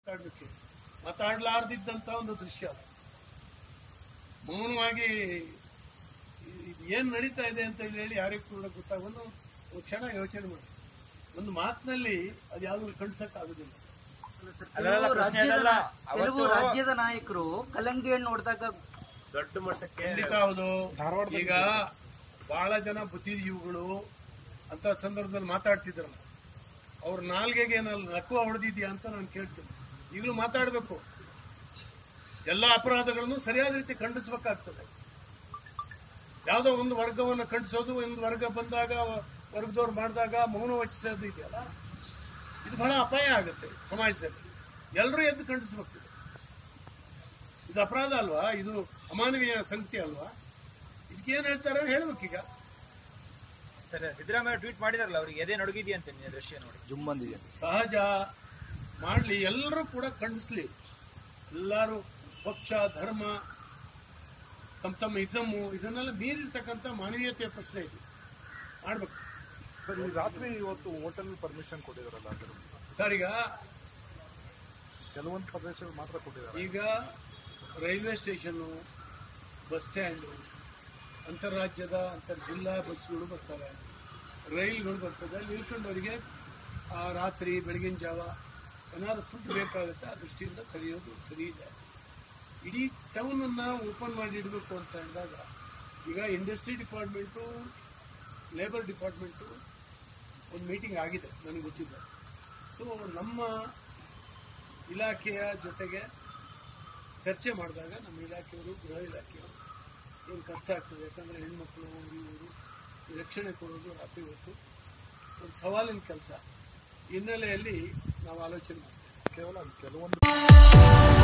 ಮಾತಾಡ್ಲಿಕ್ಕೆ ಮಾತಾಡ್ಲಾರ್ದಿದ್ದಂತ ಒಂದು ದೃಶ್ಯ ಅದು. ಮೌನವಾಗಿ ಇದ್ ಏನ್ ನಡೀತಾ ಇದೆ ಅಂತ ಹೇಳಿ ಯಾರಿಗೂ ಕೂಡ ಗೊತ್ತಾಗ ಒಂದು ಒಂದು ಕ್ಷಣ ಯೋಚನೆ ಮಾಡಿ ಒಂದು ಮಾತಿನಲ್ಲಿ ಅದು ಯಾವ್ದು ಖಂಡಿಸಕ್ ಆಗುದಿಲ್ಲ ಅಲ್ಲಲ್ಲ, ಕೆಲವು ಪ್ರಶ್ನೆ ರಾಜ್ಯದ ಅದಲ್ಲ. ಕೆಲವು ಅವತ್ತು- ರಾಜ್ಯದ ನಾಯಕರು ಕಲ್ಲಂಗಡಿ ಹಣ್ಣು ನೋಡಿದಾಗ ದೊಡ್ಡ ಮಟ್ಟಕ್ಕೆ ಖಂಡಿತ ಹೌದು ಈಗ ಬಹಳ ಜನ ಬುದ್ಧಿಜೀವಿಗಳು ಅಂತ ಸಂದರ್ಭದಲ್ಲಿ ಮಾತಾಡ್ತಿದ್ರಲ್ಲ ಅವ್ರ ನಾಲ್ಗೆಗೆ ಏನಲ್ಲಿ ನಕ್ಕುವ ಹೊಡೆದಿದ್ಯಾ ಅಂತ ನಾನು ಕೇಳ್ತೀನಿ ಈಗಲೂ ಮಾತಾಡಬೇಕು ಎಲ್ಲ ಅಪರಾಧಗಳನ್ನು ಸರಿಯಾದ ರೀತಿ ಖಂಡಿಸಬೇಕಾಗ್ತದೆ ಯಾವುದೋ ಒಂದು ವರ್ಗವನ್ನು ಖಂಡಿಸೋದು ಒಂದು ವರ್ಗ ಬಂದಾಗ ವರ್ಗದವ್ರು ಮಾಡಿದಾಗ ಮೌನ ವಚಿಸೋದು ಇದೆಯಲ್ಲ ಇದು ಬಹಳ ಅಪಾಯ ಆಗುತ್ತೆ ಸಮಾಜದಲ್ಲಿ ಎಲ್ಲರೂ ಎದ್ದು ಖಂಡಿಸಬೇಕು ಇದು ಅಪರಾಧ ಅಲ್ವಾ ಇದು ಅಮಾನವೀಯ ಸಂಗತಿ ಅಲ್ವಾ ಇದಕ್ಕೆ ಏನ್ ಹೇಳ್ತಾರೆ ಹೇಳ್ಬೇಕೀಗ ಸರ್ ಸಿದ್ದರಾಮಯ್ಯ ಟ್ವೀಟ್ ಮಾಡಿದಾರಲ್ಲ ಅವ್ರಿಗೆ ಎದೆ ನಡುಗಿದೆಯಂತೆ ನಿನ್ನೆ ದೃಶ್ಯ ನೋಡಿ ಜುಮ್ ಬಂದಿದೆ ಸಹಜ ಮಾಡ್ಲಿ ಎಲ್ಲರೂ ಕೂಡ ಖಂಡಿಸ್ಲಿ ಎಲ್ಲರೂ ಪಕ್ಷ ಧರ್ಮ ತಮ್ಮ ತಮ್ಮ ಇಸಮು ಇದನ್ನೆಲ್ಲ ಮೀರಿರ್ತಕ್ಕಂಥ ಮಾನವೀಯತೆಯ ಪ್ರಶ್ನೆ ಇದೆ ಮಾಡ್ಬೇಕು ಸರ್ ಈ ರಾತ್ರಿ ಇವತ್ತು ಹೋಟೆಲ್ ಪರ್ಮಿಷನ್ ಕೊಟ್ಟಿದಾರಲ್ಲ ಅದರ ಸರ್ ಈಗ ಕೆಲವೊಂದು ಪ್ರದೇಶಗಳು ಮಾತ್ರ ಕೊಟ್ಟಿದ್ದಾರೆ ಈಗ ರೈಲ್ವೆ ಸ್ಟೇಷನ್ನು ಬಸ್ ಸ್ಟ್ಯಾಂಡು ಅಂತಾರಾಜ್ಯದ ಅಂತರ್ ಜಿಲ್ಲಾ ಬಸ್ಗಳು ಬರ್ತವೆ ರೈಲ್ಗಳು ಬರ್ತದೆ ಅಲ್ಲಿ ಇಳ್ಕೊಂಡವರಿಗೆ ಆ ರಾತ್ರಿ ಬೆಳಗಿನ ಜಾವ ಏನಾದ್ರು ಫುಡ್ ಬೇಕಾಗುತ್ತೆ ಆ ದೃಷ್ಟಿಯಿಂದ ಕರೆಯೋದು ಸರಿ ಇದೆ ಇಡೀ ಟೌನನ್ನು ಓಪನ್ ಮಾಡಿ ಇಡಬೇಕು ಅಂತ ಅಂದಾಗ ಈಗ ಇಂಡಸ್ಟ್ರಿ ಡಿಪಾರ್ಟ್ಮೆಂಟು ಲೇಬರ್ ಡಿಪಾರ್ಟ್ಮೆಂಟು ಒಂದು ಮೀಟಿಂಗ್ ಆಗಿದೆ ನನಗೆ ಗೊತ್ತಿದೆ ಸೊ ನಮ್ಮ ಇಲಾಖೆಯ ಜೊತೆಗೆ ಚರ್ಚೆ ಮಾಡಿದಾಗ ನಮ್ಮ ಇಲಾಖೆಯವರು ಗೃಹ ಇಲಾಖೆಯವರು ಏನು ಕಷ್ಟ ಆಗ್ತದೆ ಯಾಕಂದರೆ ಹೆಣ್ಮಕ್ಳು ಅವರು ಇವರು ಈ ರಕ್ಷಣೆ ಕೊಡೋದು ರಾತ್ರಿ ಹೊತ್ತು ಒಂದು ಸವಾಲಿನ ಕೆಲಸ ಹಿನ್ನೆಲೆಯಲ್ಲಿ ನಾವು ಆಲೋಚನೆ ಮಾಡ್ತೇವೆ ಕೇವಲ ಕೆಲವೊಂದು